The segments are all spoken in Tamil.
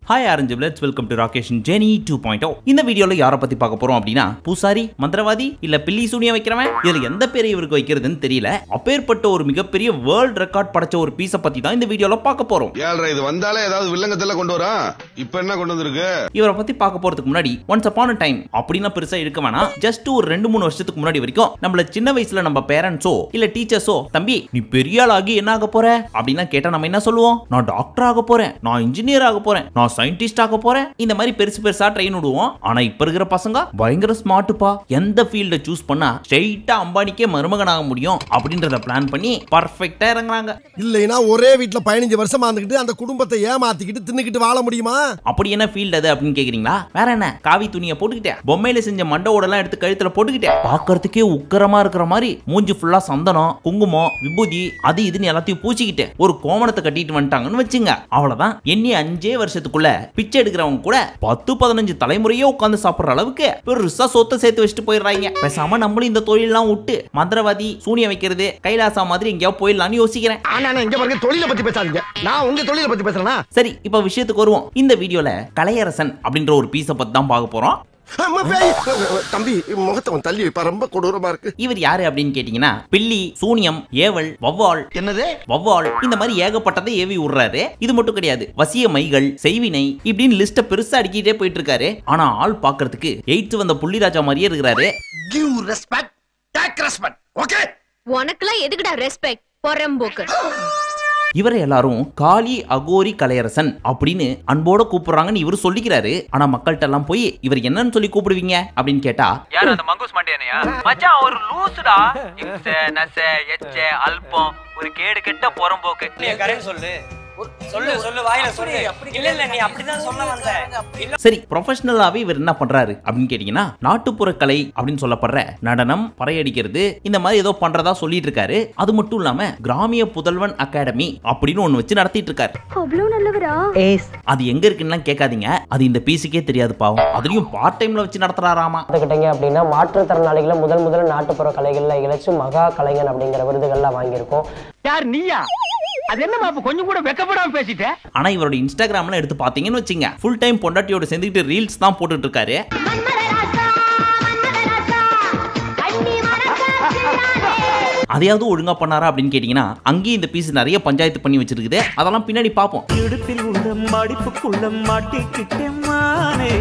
Hi orange bloods welcome to Rakesh ஜெனி டூ பாயிண்ட் இந்த வீடியோல யாரை பத்தி பார்க்க போறோம் அப்படின்னா பூசாரி மந்திரவாதி இல்ல பில்லி சூனிய வைக்கிறவன் இதுல எந்த பேரை இவருக்கு வைக்கிறதுன்னு தெரியல அப்பேற்பட்ட ஒரு மிகப்பெரிய வேர்ல்ட் ரெக்கார்ட் படைச்ச ஒரு பீஸை பத்தி தான் இந்த வீடியோல பார்க்க போறோம் ஏழ்ரை இது வந்தாலே ஏதாவது வில்லங்கத்துல கொண்டு வரா இப்ப என்ன கொண்டு வந்திருக்கு இவரை பத்தி பார்க்க போறதுக்கு முன்னாடி ஒன்ஸ் அப்பான் டைம் அப்படின்னா பெருசா இருக்க வேணாம் ஜஸ்ட் ஒரு ரெண்டு மூணு வருஷத்துக்கு முன்னாடி வரைக்கும் நம்மள சின்ன வயசுல நம்ம பேரண்ட்ஸோ இல்ல டீச்சர்ஸோ தம்பி நீ பெரிய ஆள் ஆகி என்ன ஆக போற அப்படின்னா கேட்டா நம்ம என்ன சொல்லுவோம் நான் டாக்டர் ஆக போறேன் நான் இன்ஜினியர் ஆக போறேன் நான் சயின்டிஸ்ட் ஆக போறேன் இந்த மாதிரி பெருசு பெருசா ட்ரெயின் விடுவோம் ஆனா இப்ப இருக்கிற பசங்க பயங்கர ஸ்மார்ட்டுப்பா எந்த ஃபீல்ட சூஸ் பண்ணா ஸ்ட்ரெயிட்டா அம்பானிக்கே மருமகனாக முடியும் அப்படின்றத பிளான் பண்ணி பர்ஃபெக்ட்டா இறங்குறாங்க இல்லைன்னா ஒரே வீட்ல பதினஞ்சு வருஷமா இருந்துகிட்டு அந்த குடும்பத்தை ஏமாத்திக்கிட்டு தின்னுக்கிட்டு வாழ முடியுமா அப்படி என்ன ஃபீல்ட் அது அப்படின்னு கேக்குறீங்களா வேற என்ன காவி துணியை போட்டுக்கிட்டேன் பொம்மையில செஞ்ச மண்டவோட எல்லாம் எடுத்து கழுத்துல போட்டுக்கிட்டேன் பார்க்கறதுக்கே உக்கரமா இருக்கிற மாதிரி மூஞ்சி ஃபுல்லா சந்தனம் குங்குமம் விபூதி அது இதுன்னு எல்லாத்தையும் பூச்சிக்கிட்டு ஒரு கோமணத்தை கட்டிட்டு வந்துட்டாங்கன்னு வச்சுங்க அவ்வளவுதான் எண்ணி அஞ்சே வருஷத்துக்குள்ள பிச்சை எடுக்கிறவங்க கூட பத்து பதினஞ்சு தலைமுறையே உட்காந்து சாப்பிடுற அளவுக்கு பெருசா சொத்தை சேர்த்து வச்சுட்டு போயிடுறாங்க பேசாம நம்மளும் இந்த தொழிலெல்லாம் விட்டு மந்திரவாதி சூனியம் வைக்கிறது கைலாசா மாதிரி எங்கேயோ போயிடலாம்னு யோசிக்கிறேன் ஆனா நான் இங்க பாருங்க தொழிலை பத்தி பேசாதீங்க நான் உங்க தொழிலை பத்தி பேசுறேனா சரி இப்ப விஷயத்துக்கு வருவோம் இந்த வீடியோல கலையரசன் அப்படின்ற ஒரு பீஸை பத்தி தான் பார்க்க போறோம் அம்மா, பேய். தம்பி முகத்தை அவன் தள்ளி வைப்பா ரொம்ப கொடூரமா இருக்கு இவர் யாரு அப்படின்னு கேட்டீங்கன்னா பில்லி சூனியம் ஏவல் வவ்வால் என்னது வவ்வால் இந்த மாதிரி ஏகப்பட்டதை ஏவி விடுறாரு இது மட்டும் கிடையாது வசிய மைகள் செய்வினை இப்படின்னு லிஸ்ட பெருசா அடிக்கிட்டே போயிட்டு இருக்காரு ஆனா ஆள் பாக்குறதுக்கு எயித்து வந்த புள்ளிராஜா மாதிரியே இருக்கிறாரு give respect take respect okay உனக்குலாம் எதுக்குடா ரெஸ்பெக்ட் பொறம்போக்கு இவரை எல்லாரும் காளி அகோரி கலையரசன் அப்படின்னு அன்போட கூப்பிடுறாங்கன்னு இவர் சொல்லிக்கிறாரு ஆனா மக்கள்கிட்ட எல்லாம் போய் இவர் என்னன்னு சொல்லி கூப்பிடுவீங்க அப்படின்னு கேட்டா யார் அந்த மங்கூஸ் மண்டியனையா மச்சான் ஒரு லூசுடா இம்ச நச எச்ச அல்பம் ஒரு கேடு கெட்ட புறம்போக்கு நீ கரெக்ட் சொல்லு சொல்லு சொல்லு வாயில சொல்லு இல்ல இல்ல நீ அப்படிதான் சொல்ல வந்த இல்ல சரி ப்ரொஃபஷனலாவே இவர் என்ன பண்றாரு அப்படின்னு கேட்டீங்கன்னா நாட்டுப்புற கலை அப்படின்னு சொல்லப்படுற நடனம் பறையடிக்கிறது இந்த மாதிரி ஏதோ பண்றதா சொல்லிட்டு இருக்காரு அது மட்டும் இல்லாம கிராமிய புதல்வன் அகாடமி அப்படின்னு ஒண்ணு வச்சு நடத்திட்டு இருக்காரு அவ்வளவு நல்லவரா அது எங்க இருக்குன்னு கேட்காதீங்க அது இந்த பீஸுக்கே தெரியாது பாவம் அதுலயும் பார்ட் டைம்ல வச்சு நடத்துறாராமா பார்த்துக்கிட்டீங்க அப்படின்னா மாற்றுத்திறனாளிகளை முதல் முதல் நாட்டுப்புற கலைகளில் இழைச்சு மகா கலைஞன் அப்படிங்கிற விருதுகள்லாம் வாங்கியிருக்கோம் யார் நீயா அது என்னமா அப்ப கொஞ்சம் கூட வெக்கப்படாம பேசிட்ட ஆனா இவரோட இன்ஸ்டாகிராம்ல எடுத்து பாத்தீங்கன்னு வச்சுங்க ஃபுல் டைம் பொண்டாட்டியோட சேர்ந்துக்கிட்டு ரீல்ஸ் தான் போட்டுட்டு இருக்காரு அதையாவது ஒழுங்கா பண்ணாரா அப்படின்னு கேட்டீங்கன்னா அங்கேயும் இந்த பீஸ் நிறைய பஞ்சாயத்து பண்ணி வச்சிருக்குது அதெல்லாம் பின்னாடி பார்ப்போம் இடுப்பில் உள்ள மடிப்புக்குள்ள மாட்டிக்கிட்டேன் மானே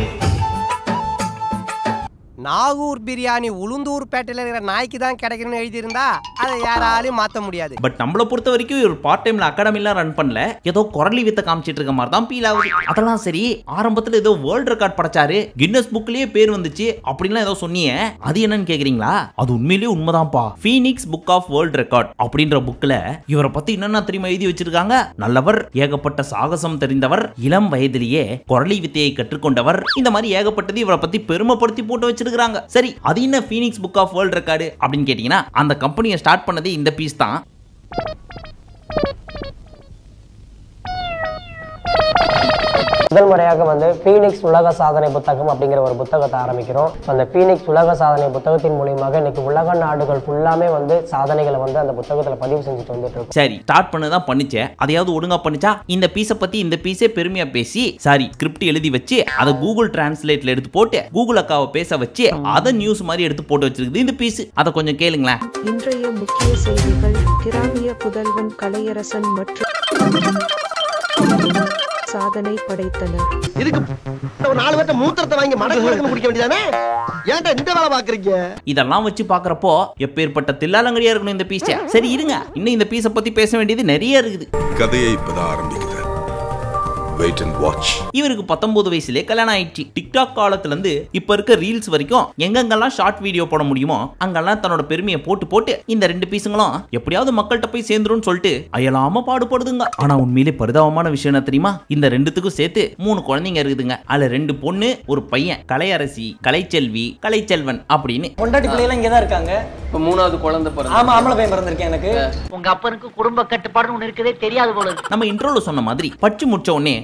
நாகூர் பிரியாணி உளுந்தூர் பேட்டையில் இருக்கிற நாய்க்கு தான் கிடைக்கணும்னு எழுதியிருந்தா அதை யாராலையும் மாற்ற முடியாது பட் நம்மளை பொறுத்த வரைக்கும் இவர் பார்ட் டைம்ல அகாடமிலாம் ரன் பண்ணல ஏதோ குரலி வித்த காமிச்சிட்டு இருக்க மாதிரி தான் ஃபீல் ஆகுது அதெல்லாம் சரி ஆரம்பத்துல ஏதோ வேர்ல்ட் ரெக்கார்ட் படைச்சாரு கின்னஸ் புக்லயே பேர் வந்துச்சு அப்படின்லாம் ஏதோ சொன்னீங்க அது என்னன்னு கேக்குறீங்களா அது உண்மையிலேயே உண்மைதான்ப்பா Phoenix book of world record அப்படின்ற புக்ல இவரை பத்தி என்னென்ன தெரியுமா எழுதி வச்சிருக்காங்க நல்லவர் ஏகப்பட்ட சாகசம் தெரிந்தவர் இளம் வயதிலேயே குரலி வித்தையை கற்றுக்கொண்டவர் இந்த மாதிரி ஏகப்பட்டது இவரை பத்தி பெருமைப்படுத்தி போட்டு வச்சிருக்காங்க சரி அது என்ன Phoenix book of world record அப்படின்னு கேட்டீங்கன்னா அந்த கம்பெனியை ஸ்டார்ட் பண்ணது இந்த பீஸ் தான் முதல் முறையாக வந்து ஃபீனிக்ஸ் உலக சாதனை புத்தகம் அப்படிங்கிற ஒரு புத்தகத்தை ஆரம்பிக்கிறோம் அந்த ஃபீனிக்ஸ் உலக சாதனை புத்தகத்தின் மூலியமாக இன்னைக்கு உலக நாடுகள் ஃபுல்லாமே வந்து சாதனைகளை வந்து அந்த புத்தகத்தில் பதிவு செஞ்சுட்டு வந்துட்டு இருக்கோம் சரி ஸ்டார்ட் பண்ணதான் பண்ணிச்சேன் அதையாவது ஒழுங்கா பண்ணிச்சா இந்த பீஸை பத்தி இந்த பீஸே பெருமையா பேசி சாரி ஸ்கிரிப்ட் எழுதி வச்சு அதை கூகுள் டிரான்ஸ்லேட்ல எடுத்து போட்டு கூகுள் அக்காவை பேச வச்சு அதை நியூஸ் மாதிரி எடுத்து போட்டு வச்சிருக்குது இந்த பீஸ் அதை கொஞ்சம் கேளுங்களேன் இன்றைய முக்கிய செய்திகள் கிராமிய புதல்வன் கலையரசன் மற்றும் சாதனை படைத்தனர் இதுக்கு ஒரு நாலு பேர்த்த மூத்திரத்தை வாங்கி மடக்கு மடக்கு குடிக்க வேண்டியதானே ஏன்டா இந்த வேலை பாக்குறீங்க இதெல்லாம் வச்சு பாக்குறப்போ எப்பேற்பட்ட தில்லாலங்கடியா இருக்கணும் இந்த பீஸை சரி இருங்க இன்னும் இந்த பீஸை பத்தி பேச வேண்டியது நிறைய இருக்குது கதையை இப்பதான் ஆரம்பிக்குது வெயிட் அண்ட் வாட்ச் இவருக்கு பத்தொன்பது வயசுலயே கல்யாணம் ஆயிடுச்சு டிக்டாக் காலத்துல இருந்து இப்ப இருக்க ரீல்ஸ் வரைக்கும் எங்கெங்கெல்லாம் ஷார்ட் வீடியோ போட முடியுமோ அங்கெல்லாம் தன்னோட பெருமையை போட்டு போட்டு இந்த ரெண்டு பீஸுங்களும் எப்படியாவது மக்கள்கிட்ட போய் சேர்ந்துரும்னு சொல்லிட்டு அயலாம பாடுபடுதுங்க ஆனா உண்மையிலே பரிதாபமான விஷயம் என்ன தெரியுமா இந்த ரெண்டுத்துக்கும் சேர்த்து மூணு குழந்தைங்க இருக்குதுங்க அதுல ரெண்டு பொண்ணு ஒரு பையன் கலையரசி கலைச்செல்வி கலைச்செல்வன் அப்படின்னு பொண்டாட்டி பிள்ளைகள் இங்க தான் இருக்காங்க இப்ப மூணாவது குழந்தை பிறந்த ஆமா ஆம்பளை பையன் பிறந்திருக்கேன் எனக்கு உங்க அப்பனுக்கு குடும்ப கட்டுப்பாடு ஒண்ணு இருக்குதே தெரியாது போல நம்ம இன்ட்ரோல சொன்ன மாதிரி பச்சு முடிச்ச உடனே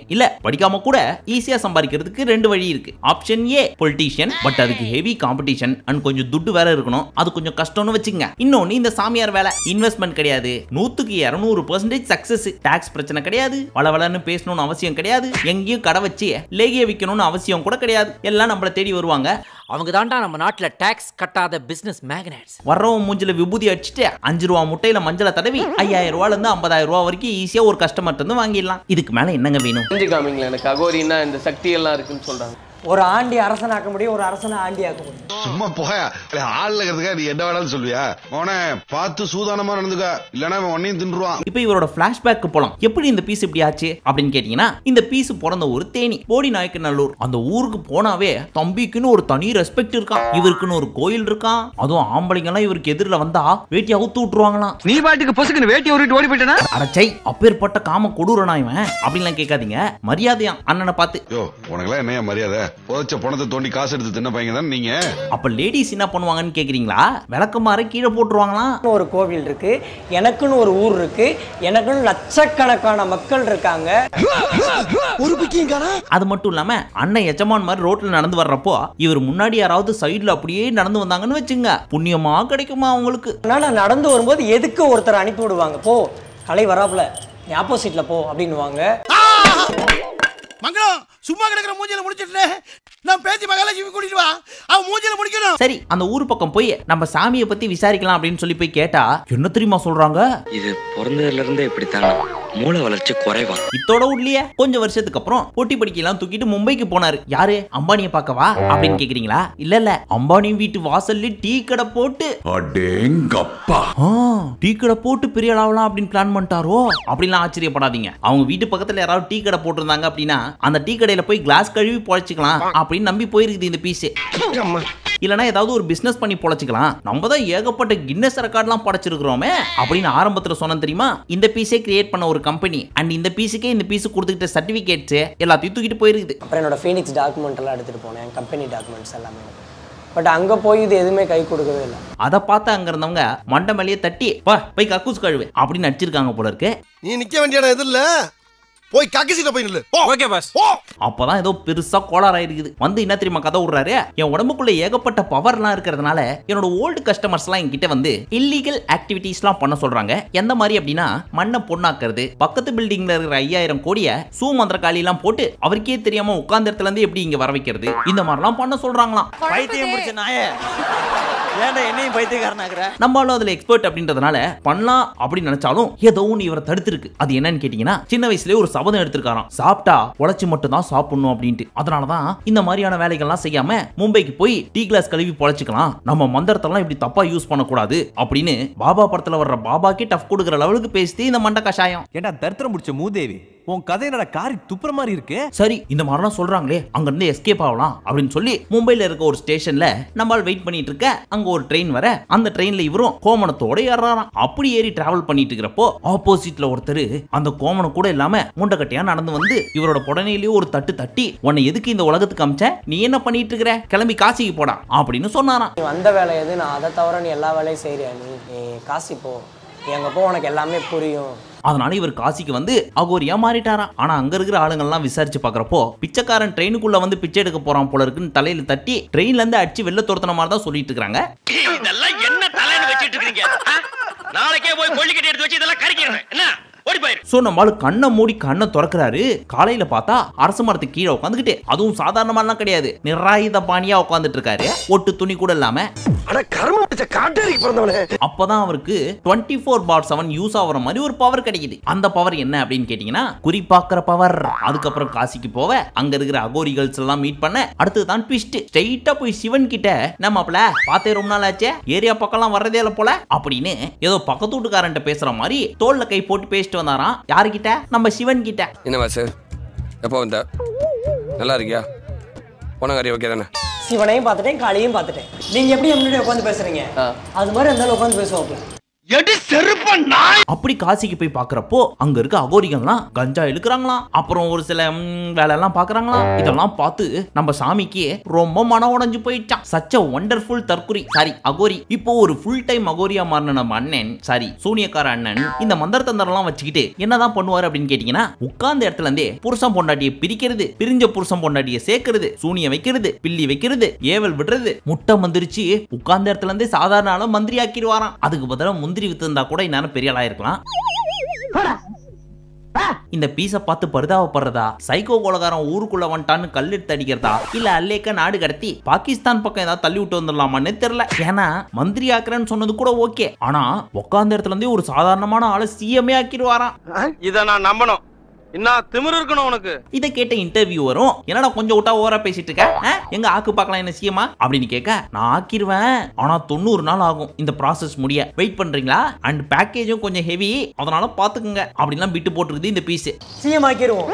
இல்ல படிக்காம கூட ஈஸியா சம்பாதிக்கிறதுக்கு ரெண்டு வழி இருக்கு ஆப்ஷன் ஏ பொலிட்டீஷியன் பட் அதுக்கு ஹெவி காம்படிஷன் அண்ட் கொஞ்சம் துட்டு வேற இருக்கணும் அது கொஞ்சம் கஷ்டம்னு வச்சுங்க இன்னொன்னு இந்த சாமியார் வேலை இன்வெஸ்ட்மெண்ட் கிடையாது நூத்துக்கு இருநூறு பர்சன்டேஜ் சக்சஸ் டாக்ஸ் பிரச்சனை கிடையாது வளவளன்னு பேசணும்னு அவசியம் கிடையாது எங்கேயும் கடை வச்சு லேகிய விற்கணும்னு அவசியம் கூட கிடையாது எல்லாம் நம்மள தேடி வருவாங்க அவங்க தாண்டா நம்ம நாட்டுல டாக்ஸ் கட்டாத பிசினஸ் மேக்னட்ஸ் வர்றவன் மூஞ்சில விபூதி அடிச்சுட்டு அஞ்சு ரூபா முட்டையில மஞ்சளை தடவி ஐயாயிரம் ரூபால இருந்து ஐம்பதாயிரம் ரூபா வரைக்கும் ஈஸியா ஒரு கஸ்டமர் இருந்து வாங்கிடலாம் இதுக்கு மேல என்னங்க வேணும் செஞ்சு காமிங்களேன் எனக்கு அகோரின்னா இந்த சக்தி எல்லாம் இருக்குன்னு சொல்றாங்க ஒரு ஆண்டி அரசனாக்க முடியும் ஒரு அரசனை ஆண்டி ஆக்க முடியும் சும்மா போயா ஆள்ல இருக்கிறதுக்கா நீ என்ன வேணாலும் சொல்லுவியா மோனே பார்த்து சூதானமா நடந்துக்க இல்லனா அவன் உன்னையும் தின்றுவான் இப்போ இவரோட பிளாஷ்பேக்கு போலாம் எப்படி இந்த பீஸ் இப்படி ஆச்சு அப்படின்னு கேட்டீங்கன்னா இந்த பீஸ் பிறந்த ஊர் தேனி போடி நாயக்கநல்லூர் அந்த ஊருக்கு போனாவே தம்பிக்குன்னு ஒரு தனி ரெஸ்பெக்ட் இருக்கான் இவருக்குன்னு ஒரு கோயில் இருக்கான் அதுவும் ஆம்பளைங்க எல்லாம் இவருக்கு எதிரில் வந்தா வேட்டி அவுத்து விட்டுருவாங்களாம் நீ பாட்டுக்கு பொசுக்குன்னு வேட்டி உருட்டு ஓடி போயிட்டனா அடச்சை அப்பேற்பட்ட காம கொடூரனா இவன் அப்படின்லாம் கேட்காதீங்க மரியாதையா அண்ணனை பார்த்து யோ உனக்கெல்லாம் என்னையா மரியாதை புதைச்ச பணத்தை தோண்டி காசு எடுத்து தின்ன பையங்க தான் நீங்க அப்ப லேடிஸ் என்ன பண்ணுவாங்கன்னு கேக்குறீங்களா விளக்கமாற கீழே போட்டுருவாங்களாம் ஒரு கோவில் இருக்கு எனக்குன்னு ஒரு ஊர் இருக்கு எனக்குன்னு லட்சக்கணக்கான மக்கள் இருக்காங்க ஒரு பிக்கியும் காணா அது மட்டும் இல்லாம அண்ணன் எஜமான் மாதிரி ரோட்ல நடந்து வர்றப்போ இவர் முன்னாடி யாராவது சைடுல அப்படியே நடந்து வந்தாங்கன்னு வச்சுங்க புண்ணியமா கிடைக்குமா அவங்களுக்கு அதனால நடந்து வரும்போது எதுக்கு ஒருத்தர் அனுப்பி விடுவாங்க போ கலை வராப்புல நீ ஆப்போசிட்ல போ அப்படின்னுவாங்க மங்களம் சும்மா கிடக்குற மூஞ்சில முடிச்சிட்டு நான் பேசி மகாலட்சுமி கூட்டிட்டு வா அவன் மூஞ்சில முடிக்கணும் சரி அந்த ஊர் பக்கம் போய் நம்ம சாமியை பத்தி விசாரிக்கலாம் அப்படின்னு சொல்லி போய் கேட்டா என்ன தெரியுமா சொல்றாங்க இது பிறந்ததுல இருந்தே இப்படித்தானா மூளை வளர்ச்சி குறைவா இத்தோட விடலையே கொஞ்சம் வருஷத்துக்கு அப்புறம் போட்டி படிக்கலாம் தூக்கிட்டு மும்பைக்கு போனாரு யாரு அம்பானியை பார்க்கவா அப்படின்னு கேக்குறீங்களா இல்ல இல்ல அம்பானி வீட்டு வாசல்ல டீ கடை போட்டு அடேங்கப்பா ஆ, டீ கடை போட்டு பெரிய ஆளாவலாம் அப்படின்னு பிளான் பண்ணிட்டாரோ அப்படிலாம் ஆச்சரியப்படாதீங்க அவங்க வீட்டு பக்கத்துல யாராவது டீ கடை போட்டிருந்தாங்க அப்படின்னா அந்த டீ கடையில போய் கிளாஸ் கழுவி பொழைச்சிக்கலாம் அப்படின்னு நம்பி போயிருக்குது இந்த பீஸ் இல்லனா ஏதாவது ஒரு பிசினஸ் பண்ணி பொழைச்சிக்கலாம் நம்ம தான் ஏகப்பட்ட கின்னஸ் ரெக்கார்ட்லாம் படைச்சிருக்கிறோமே அப்படின்னு ஆரம்பத்துல சொன்னேன் தெரியுமா இந்த பீஸே கிரியேட் பண்ண ஒரு கம்பெனி அண்ட் இந்த பீஸுக்கே இந்த பீஸ் கொடுத்துக்கிட்ட சர்டிபிகேட்ஸ் எல்லாத்தையும் தூக்கிட்டு போயிருக்குது அப்புறம் என்னோட ஃபீனிக்ஸ் டாக்குமெண்ட் எல்லாம் எடுத்துட்டு போனேன் கம்பெனி டாக்குமெண்ட்ஸ் எல்லாமே பட் அங்க போய் இது எதுவுமே கை கொடுக்கவே இல்லை அதை பார்த்து அங்க இருந்தவங்க மண்டை மேலேயே தட்டி பா போய் கக்கூஸ் கழுவு அப்படின்னு நடிச்சிருக்காங்க போல இருக்கு நீ நிக்க வேண்டிய இடம் எது இல்ல போய் கக்கசில போய் நில்லு ஓகே பாஸ் ஓ அப்பதான் ஏதோ பெருசா கோளாறா இருக்குது வந்து என்ன தெரியுமா கதை விடுறாரு என் உடம்புக்குள்ள ஏகப்பட்ட பவர்லாம் இருக்கிறதுனால என்னோட ஓல்டு கஸ்டமர்ஸ்லாம் என்கிட்ட வந்து இல்லீகல் ஆக்டிவிட்டீஸ்லாம் பண்ண சொல்றாங்க எந்த மாதிரி அப்படின்னா மண்ணை பொண்ணாக்குறது பக்கத்து பில்டிங்ல இருக்கிற ஐயாயிரம் கோடிய சூ மந்திரக்காளி எல்லாம் போட்டு அவருக்கே தெரியாம உட்கார்ந்த இடத்துல இருந்து எப்படி இங்க வர வைக்கிறது இந்த மாதிரிலாம் பண்ண சொல்றாங்களாம் பைத்தியம் பிடிச்ச நாயே ஏன்டா என்னையும் பைத்தியக்காரனாக்குற நம்மளும் அதுல எக்ஸ்பர்ட் அப்படின்றதுனால பண்ணலாம் அப்படின்னு நினைச்சாலும் ஏதோ ஒன்று இவரை தடுத்திருக்கு அது என்னன்னு கேட்டீங்கன்னா சின்ன வயசுலயே ஒரு சபதம் எடுத்திருக்காராம் சாப்பிட்டா உழைச்சி மட்டும் தான் சாப்பிடணும் அப்படின்ட்டு அதனாலதான் இந்த மாதிரியான வேலைகள்லாம் செய்யாம மும்பைக்கு போய் டீ கிளாஸ் கழுவி பொழைச்சிக்கலாம் நம்ம மந்திரத்தெல்லாம் இப்படி தப்பா யூஸ் பண்ணக்கூடாது அப்படின்னு பாபா படத்துல வர்ற பாபாக்கே டஃப் கொடுக்குற லெவலுக்கு பேசி இந்த மண்ட கஷாயம் ஏண்டா தரித்திரம் முடிச்ச மூதேவி உன் கதை என்னடா காரி துப்புற மாதிரி இருக்கு சரி இந்த மாதிரிலாம் சொல்றாங்களே அங்க இருந்து எஸ்கேப் ஆகலாம் அப்படின்னு சொல்லி மும்பைல இருக்க ஒரு ஸ்டேஷன்ல நம்மால் வெயிட் பண்ணிட்டு இருக்க அங்க ஒரு ட்ரெயின் வர அந்த ட்ரெயின்ல இவரும் கோமணத்தோட ஏறாராம் அப்படி ஏறி டிராவல் பண்ணிட்டு இருக்கிறப்போ ஆப்போசிட்ல ஒருத்தர் அந்த கோமணம் கூட இல்லாம முண்டக்கட்டையா நடந்து வந்து இவரோட புடனையிலேயே ஒரு தட்டு தட்டி உன்னை எதுக்கு இந்த உலகத்துக்கு அமிச்ச நீ என்ன பண்ணிட்டு இருக்கிற கிளம்பி காசிக்கு போடா அப்படின்னு சொன்னாராம் நீ வந்த வேலை எது நான் அதை தவிர நீ எல்லா வேலையும் செய்றியா நீ நீ காசி போ நீ அங்க போ உனக்கு எல்லாமே புரியும் அதனால இவர் காசிக்கு வந்து அகோரியா மாறிட்டாராம் ஆனா அங்க இருக்கிற ஆளுங்கள்லாம் விசாரிச்சு பாக்குறப்போ பிச்சைக்காரன் ட்ரெயினுக்குள்ள வந்து பிச்சை எடுக்க போறான் போல இருக்குன்னு தலையில தட்டி ட்ரெயின்ல இருந்து அடிச்சு வெளில துரத்துன மாதிரி தான் சொல்லிட்டு இருக்காங்க இதெல்லாம் என்ன தலைன்னு வச்சிட்டு இருக்கீங்க ஆ? நாளைக்கே போய் கொல்லிக்கட்டி எடுத்து வச்சு இதெல்லாம் கறிக்கிறேன் என்ன ஓடி போயிரு சோ நம்மால கண்ணை மூடி கண்ணை திறக்கிறாரு காலையில பார்த்தா அரச மரத்துக்கு கீழே உட்காந்துக்கிட்டு அதுவும் சாதாரணமாலாம் கிடையாது நிராயுத பாணியா உட்காந்துட்டு இருக்காரு ஒட்டு துணி கூட இல்லாம அட கர்மம் பிடிச்ச காட்டேரிக்கு பிறந்தவனே அப்பதான் அவருக்கு twenty four by seven use ஆகுற மாதிரி ஒரு பவர் கிடைக்குது அந்த பவர் என்ன அப்படின்னு கேட்டீங்கன்னா குறி பார்க்கிற பவர் அதுக்கப்புறம் காசிக்கு போவ அங்க இருக்கிற அகோரிகள்ஸ் எல்லாம் மீட் பண்ண அடுத்து தான் ட்விஸ்ட் ஸ்ட்ரெயிட்டா போய் சிவன் கிட்ட நம்மப்ல பார்த்தே ரொம்ப நாள் ஆச்சே ஏரியா பக்கம்லாம் வர்றதே இல்ல போல அப்படின்னு ஏதோ பக்கத்து வீட்டுக்காரன்ட்ட பேசுற மாதிரி தோல்ல கை போட்டு பேசிட்டு வந்தாராம் யாருக்கிட்ட நம்ம சிவன் கிட்ட என்ன வாசு எப்போ வந்த நல்லா இருக்கியா போனகாரி ஓகே தானே சிவனையும் பார்த்துட்டேன் காளியும் பார்த்துட்டேன் நீங்க எப்படி முன்னாடி உட்காந்து பேசுறீங்க அது மாதிரி இருந்தாலும் உட்காந்து பேசுவாப்ல எடி செருப்ப நாய் அப்படி காசிக்கு போய் பாக்குறப்போ அங்க இருக்க அகோரிகள்லாம் கஞ்சா இழுக்கிறாங்களாம் அப்புறம் ஒரு சில ம், வேலையெல்லாம் பாக்குறாங்களாம் இதெல்லாம் பார்த்து நம்ம சாமிக்கு ரொம்ப மனம் உடைஞ்சு போயிடுச்சான் சச்ச ஒண்டர்ஃபுல் தற்குறி சாரி அகோரி இப்போ ஒரு ஃபுல் டைம் அகோரியா மாறின நம்ம அண்ணன் சாரி சூனியக்கார அண்ணன் இந்த மந்திர தந்திரம்லாம் வச்சுக்கிட்டு என்னதான் பண்ணுவாரு அப்படின்னு கேட்டீங்கன்னா உட்கார்ந்த இடத்துல இருந்தே புருஷன் பொண்டாட்டியை பிரிக்கிறது பிரிஞ்ச புருஷன் பொண்டாட்டியை சேர்க்கிறது சூனிய வைக்கிறது பில்லி வைக்கிறது ஏவல் விடுறது முட்டை மந்திரிச்சு உட்கார்ந்த இடத்துல இருந்தே சாதாரண ஆள மந்திரி ஆக்கிடுவாராம் அதுக்கு பதிலா முந்திரி வித்திருந்தா கூட இந்நேரம் பெரிய ஆளா இருக்கலாம் இந்த பீஸ பார்த்து பரிதாபப்படுறதா சைக்கோ கொலகாரன் ஊருக்குள்ள வந்துட்டான்னு கல்லெடுத்து அடிக்கிறதா இல்ல அல்லேக்க நாடு கடத்தி பாகிஸ்தான் பக்கம் ஏதாவது தள்ளி விட்டு வந்துடலாமான்னு தெரியல ஏன்னா மந்திரி ஆக்குறேன்னு சொன்னது கூட ஓகே ஆனா உட்கார்ந்த இடத்துல இருந்தே ஒரு சாதாரணமான ஆளை சிஎம்ஏ ஆக்கிடுவாராம் இத நான் நம்பணும் என்ன திமிரு இருக்கணும் உனக்கு இதை கேட்ட இன்டர்வியூ வரும் என்னடா கொஞ்சம் விட்டா ஓவரா பேசிட்டு இருக்க ஆ? எங்க ஆக்கு பார்க்கலாம் என்ன சிஎமா அப்படின்னு கேட்க நான் ஆக்கிருவேன் ஆனா தொண்ணூறு நாள் ஆகும் இந்த ப்ராசஸ் முடிய வெயிட் பண்றீங்களா அண்ட் பேக்கேஜும் கொஞ்சம் ஹெவி அதனால பாத்துக்குங்க அப்படிலாம் பிட்டு போட்டுருக்குது இந்த பீஸ் சிஎம் ஆக்கிடுவோம்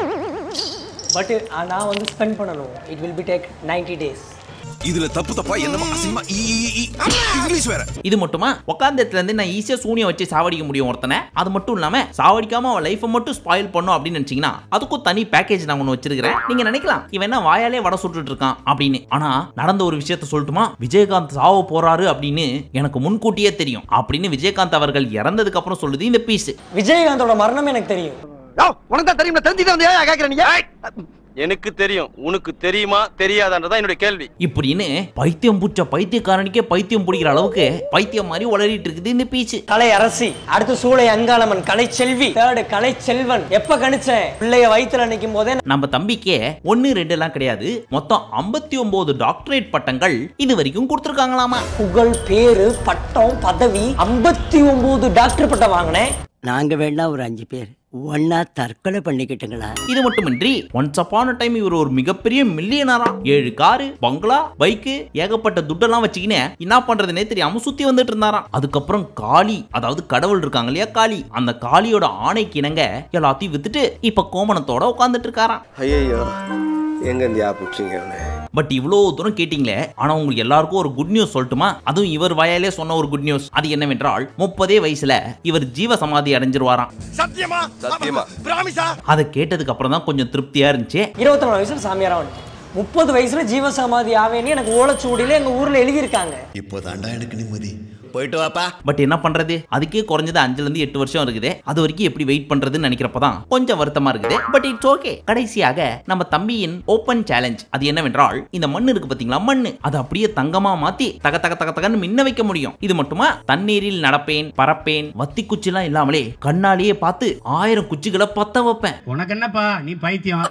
பட் நான் வந்து ஸ்பெண்ட் பண்ணணும் it will be take ninety days இதுல தப்பு தப்பா என்னமா அசிங்கமா ஈ, ஈ, ஈ, இங்கிலீஷ் வேற இது மட்டுமா உட்கார்ந்த இடத்துல இருந்து நான் ஈஸியா சூனியம் வச்சு சாவடிக்க முடியும் ஒருத்தனை அது மட்டும் இல்லாம சாவடிக்காம அவன் லைஃபை மட்டும் ஸ்பாயில் பண்ணும் அப்படின்னு நினைச்சீங்கன்னா அதுக்கும் தனி பேக்கேஜ் நான் ஒன்று வச்சிருக்கிறேன் நீங்க நினைக்கலாம் இவன் என்ன வாயாலே வடை சுட்டுட்டு இருக்கான் அப்படின்னு ஆனா நடந்த ஒரு விஷயத்த சொல்லட்டுமா விஜயகாந்த் சாவ போறாரு அப்படின்னு எனக்கு முன்கூட்டியே தெரியும் அப்படின்னு விஜயகாந்த் அவர்கள் இறந்ததுக்கு அப்புறம் சொல்லுது இந்த பீஸ் விஜயகாந்தோட மரணம் எனக்கு தெரியும் உனக்கு தான் தெரியும் தெரிஞ்சுட்டு வந்து ஏன் கேக்குற நீங்க எனக்கு தெரியும் உனக்கு தெரியுமா தெரியாதான்றதான் என்னுடைய கேள்வி இப்படின்னு பைத்தியம் புடிச்ச பைத்தியக்காரனுக்கே பைத்தியம் பிடிக்கிற அளவுக்கு பைத்தியம் மாதிரி உளறிட்டு இருக்குது இந்த பீச்சு கலை அரசி அடுத்து சூளை Angalamman Kalaiselvi third Kalaiselvan எப்ப கணிச்சேன் பிள்ளைய வயித்துல நிக்கும் போதே நம்ம தம்பிக்கே ஒன்னு ரெண்டு எல்லாம் கிடையாது மொத்தம் ஐம்பத்தி ஒன்பது டாக்டரேட் பட்டங்கள் இது வரைக்கும் கொடுத்துருக்காங்களாமா புகழ் பேரு பட்டம் பதவி ஐம்பத்தி ஒன்பது டாக்டர் பட்டம் வாங்கினேன் நாங்க வேணா ஒரு அஞ்சு பேர் ஒன்னா தற்கொலை பண்ணிக்கிட்டுங்களா இது மட்டுமின்றி ஒன்ஸ் அப்பான டைம் இவர் ஒரு மிகப்பெரிய மில்லியனரா ஏழு காரு பங்களா பைக்கு ஏகப்பட்ட துட்டெல்லாம் வச்சுக்கினே என்ன பண்றதுனே தெரியாம சுத்தி வந்துட்டு இருந்தாராம் அதுக்கப்புறம் காளி அதாவது கடவுள் இருக்காங்க இல்லையா காளி அந்த காளியோட ஆணைக்கு இணங்க எல்லாத்தையும் வித்துட்டு இப்ப கோமணத்தோட உட்கார்ந்துட்டு இருக்காராம் ஐயோ எங்க இந்தியா புடிச்சிங்க பட் இவ்வளோ தூரம் கேட்டிங்களே ஆனா உங்களுக்கு எல்லாருக்கும் ஒரு குட் நியூஸ் சொல்லட்டுமா அதுவும் இவர் வாயாலே சொன்ன ஒரு குட் நியூஸ் அது என்னவென்றால் முப்பதே வயசுல இவர் ஜீவ சமாதி அடைஞ்சிருவாராம் சத்தியமா சத்தியமா பிராமிசா அதை கேட்டதுக்கு அப்புறம் தான் கொஞ்சம் திருப்தியா இருந்துச்சு இருபத்தி நாலு வயசுல சாமியாரா வந்துட்டேன் முப்பது வயசுல ஜீவசமாதி ஆவேன்னு எனக்கு ஓலைச்சுவடியில எங்க ஊர்ல எழுதியிருக்காங்க இப்போதாண்டா எனக்கு நிம்மதி போயிட்டு வாப்பா பட் என்ன பண்றது அதுக்கே குறைஞ்சது அஞ்சுல இருந்து எட்டு வருஷம் இருக்குது அது வரைக்கும் எப்படி வெயிட் பண்றதுன்னு நினைக்கிறப்பதான் கொஞ்சம் வருத்தமா இருக்குது பட் இட்ஸ் ஓகே கடைசியாக நம்ம தம்பியின் ஓப்பன் சேலஞ்ச் அது என்னவென்றால் இந்த மண் இருக்கு பாத்தீங்களா மண்ணு அதை அப்படியே தங்கமா மாத்தி தக தக தக தகன்னு மின்ன வைக்க முடியும் இது மட்டுமா தண்ணீரில் நடப்பேன் பறப்பேன் வத்தி குச்சிலாம் இல்லாமலே கண்ணாலேயே பார்த்து ஆயிரம் குச்சிகளை பத்த வைப்பேன் உனக்கு என்னப்பா நீ பைத்தியம்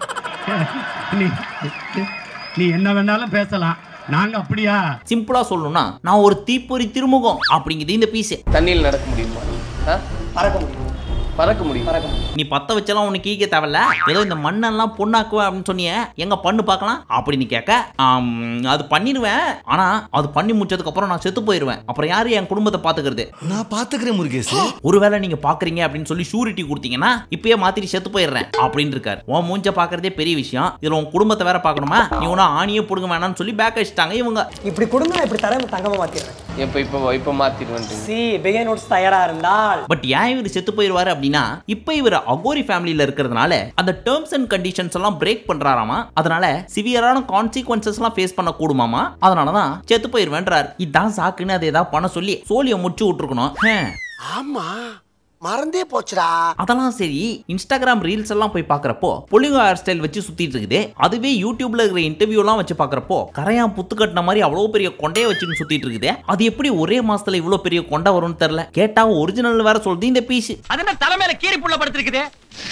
நீ நீ என்ன வேணாலும் பேசலாம் நாங்க அப்படியா சிம்பிளா சொல்லணும்னா நான் ஒரு தீப்பொறி திருமுகம் அப்படிங்குது இந்த பீஸ் தண்ணியில் நடக்க முடியுமா ஆ? பறக்க முடியும் பறக்க முடியும் பறக்க முடியும் நீ பத்த வச்செல்லாம் உனக்கு கீக்க தேவையில்ல ஏதோ இந்த மண்ணெல்லாம் பொண்ணாக்குவேன் அப்படின்னு சொன்னியே எங்க பண்ணு பார்க்கலாம் அப்படின்னு கேட்க ஆம், அது பண்ணிடுவேன் ஆனா அது பண்ணி முடிச்சதுக்கு அப்புறம் நான் செத்து போயிருவேன் அப்புறம் யாரு என் குடும்பத்தை பாத்துக்கிறது நான் பாத்துக்கிறேன் முருகேஷ் ஒருவேளை நீங்க பாக்குறீங்க அப்படின்னு சொல்லி ஷூரிட்டி கொடுத்தீங்கன்னா இப்பயே மாத்திரி செத்து போயிடுறேன் அப்படின்னு இருக்காரு உன் மூஞ்ச பாக்குறதே பெரிய விஷயம் இதுல உன் குடும்பத்தை வேற பார்க்கணுமா நீ ஒன்னும் ஆணியே பிடுங்க வேணாம்னு சொல்லி பேக் அடிச்சிட்டாங்க இவங்க இப்படி கொடுங்க இப்படி தர தங்கமா மாத்திடுறேன் இப்போ இப்போ இப்போ மாத்திடுவேன் சி பிகை நோட்ஸ் தயாரா இருந்தால் பட் ஏன் இவர் செத்து போயிருவாரு அப்படின்னா இப்ப இவர் அகோரி ஃபேமிலியில இருக்கிறதுனால அந்த டேர்ம்ஸ் அண்ட் கண்டிஷன்ஸ் எல்லாம் பிரேக் பண்றாராமா அதனால சிவியரான கான்சிக்வன்சஸ் எல்லாம் ஃபேஸ் பண்ண கூடுமாமா அதனாலதான் செத்து போயிருவேன்றார் இதான் சாக்குன்னு அதை ஏதாவது பண்ண சொல்லி சோழியை முடிச்சு விட்டுருக்கணும் ஹம். ஆமா மறந்தே போச்சுடா அதெல்லாம் சரி இன்ஸ்டாகிராம் ரீல்ஸ் எல்லாம் போய் பார்க்கறப்போ பொலிகோ ஹேர் ஸ்டைல் வச்சு சுத்திட்டு இருக்குது அதுவே யூடியூப்ல இருக்கிற இன்டர்வியூ எல்லாம் வச்சு பார்க்கறப்போ கரையான் புத்து கட்டின மாதிரி அவ்வளோ பெரிய கொண்டையை வச்சுன்னு சுத்திட்டு இருக்குது அது எப்படி ஒரே மாசத்துல இவ்வளோ பெரிய கொண்டை வரும்னு தெரியல கேட்டா ஒரிஜினல் வேற சொல்லுது இந்த பீஸ் அது என்ன தலைமையில கீரி புள்ள படுத்திருக்குது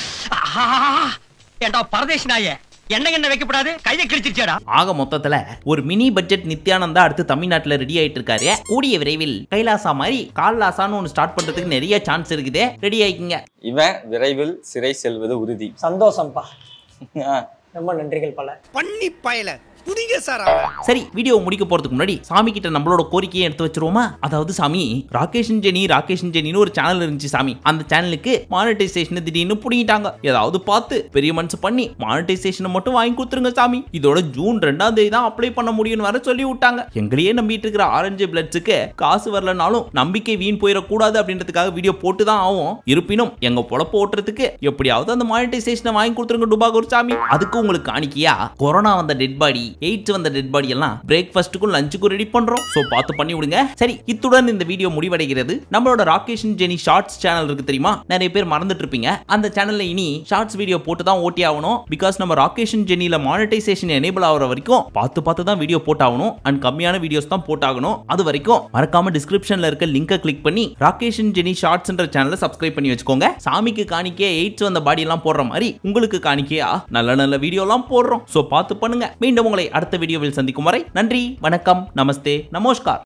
ஏண்டா பரதேசி நாயே எண்ணெய் எண்ணெய் வைக்கப்படாது கையை கிழிச்சிருச்சேடா ஆக மொத்தத்துல ஒரு மினி பட்ஜெட் நித்யானந்தா அடுத்து தமிழ்நாட்டுல ரெடி ஆயிட்டு இருக்காரு கூடிய விரைவில் கைலாசா மாதிரி கால்லாசான்னு ஒன்று ஸ்டார்ட் பண்றதுக்கு நிறைய சான்ஸ் இருக்குது ரெடி ஆயிக்குங்க இவன் விரைவில் சிறை செல்வது உறுதி சந்தோஷம்ப்பா ரொம்ப நன்றிகள் பல பண்ணி பயல புடிங்க சார் சரி வீடியோ முடிக்க போறதுக்கு முன்னாடி சாமி கிட்ட நம்மளோட கோரிக்கையை எடுத்து வச்சிருவோமா அதாவது சாமி ராகேஷ் ஜெனி ராகேஷ் ஜெனின்னு ஒரு சேனல் இருந்துச்சு சாமி அந்த சேனலுக்கு மானிட்டைசேஷன் திடீர்னு புடிங்கிட்டாங்க ஏதாவது பார்த்து பெரிய மனசு பண்ணி மானிட்டைசேஷனை மட்டும் வாங்கி கொடுத்துருங்க சாமி இதோட ஜூன் ரெண்டாம் தேதி தான் அப்ளை பண்ண முடியும்னு வர சொல்லி விட்டாங்க எங்களையே நம்பிட்டு இருக்கிற ஆரஞ்சு பிளட்ஸுக்கு காசு வரலனாலும் நம்பிக்கை வீண் போயிடக்கூடாது அப்படின்றதுக்காக வீடியோ போட்டு தான் ஆகும் இருப்பினும் எங்க பொழப்பு ஓட்டுறதுக்கு எப்படியாவது அந்த மானிட்டைசேஷனை வாங்கி கொடுத்துருங்க டுபாகூர் சாமி அதுக்கு உங்களுக்கு காணிக்கையா கொரோனா வந்த டெட் பாடி எய்ட்ஸ் வந்த டெட் பாடி எல்லாம் பிரேக்ஃபாஸ்ட்டுக்கும் லஞ்சுக்கும் ரெடி பண்றோம் சோ பார்த்து பண்ணி விடுங்க சரி இத்துடன் இந்த வீடியோ முடிவடைகிறது நம்மளோட ராகேஷ் ஜெனி ஷார்ட்ஸ் சேனல் இருக்கு தெரியுமா நிறைய பேர் மறந்துட்டு இருப்பீங்க அந்த சேனல்ல இனி ஷார்ட்ஸ் வீடியோ போட்டு தான் ஓட்டி ஆகணும் பிகாஸ் நம்ம ராகேஷ் ஜெனில மானிட்டைசேஷன் எனேபிள் ஆகிற வரைக்கும் பார்த்து பார்த்து தான் வீடியோ போட்டாகணும் அண்ட் கம்மியான வீடியோஸ் தான் போட்டாகணும் அது வரைக்கும் மறக்காம டிஸ்கிரிப்ஷன்ல இருக்க லிங்கை கிளிக் பண்ணி ராகேஷ் ஜெனி ஷார்ட்ஸ்ன்ற சேனலை சப்ஸ்கிரைப் பண்ணி வச்சுக்கோங்க சாமிக்கு காணிக்கே எய்ட்ஸ் வந்த பாடி எல்லாம் போடுற மாதிரி உங்களுக்கு காணிக்கையா நல்ல நல்ல வீடியோ எல்லாம் போடுறோம் சோ பார்த்து பண்ணுங்க மீண்டும் உங்களை அடுத்த வீடியோவில் சந்திக்கும் வரை நன்றி வணக்கம் நமஸ்தே நமஸ்கார்